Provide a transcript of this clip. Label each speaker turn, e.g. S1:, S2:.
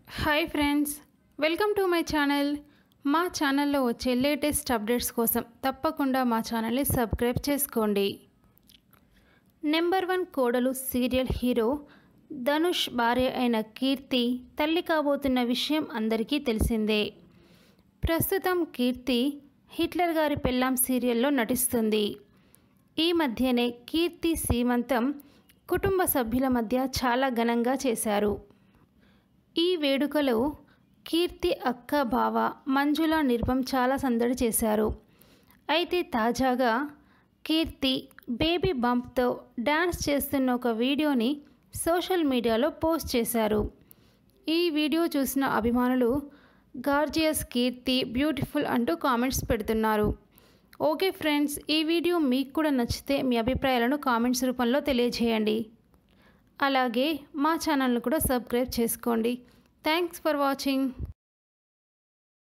S1: hi friends welcome to my channel మా ఛానల్లో వచ్చే లేటెస్ట్ అప్డేట్స్ కోసం తప్పకుండా మా ఛానల్ని సబ్స్క్రైబ్ చేసుకోండి నెంబర్ వన్ కోడలు సీరియల్ హీరో ధనుష్ భార్య అయిన కీర్తి తల్లి కాబోతున్న విషయం అందరికీ తెలిసిందే ప్రస్తుతం కీర్తి హిట్లర్ గారి పెళ్ళాం సీరియల్లో నటిస్తుంది ఈ మధ్యనే కీర్తి సీమంతం కుటుంబ సభ్యుల మధ్య చాలా ఘనంగా చేశారు ఈ వేడుకలో కీర్తి అక్క బావ మంజుల నిర్భం చాలా సందడి చేశారు అయితే తాజాగా కీర్తి బేబీ బంప్తో డ్యాన్స్ చేస్తున్న ఒక వీడియోని సోషల్ మీడియాలో పోస్ట్ చేశారు ఈ వీడియో చూసిన అభిమానులు గార్జియస్ కీర్తి బ్యూటిఫుల్ అంటూ కామెంట్స్ పెడుతున్నారు ఓకే ఫ్రెండ్స్ ఈ వీడియో మీకు కూడా నచ్చితే మీ అభిప్రాయాలను కామెంట్స్ రూపంలో తెలియజేయండి అలాగే మా ఛానల్ను కూడా సబ్స్క్రైబ్ చేసుకోండి థ్యాంక్స్ ఫర్ వాచింగ్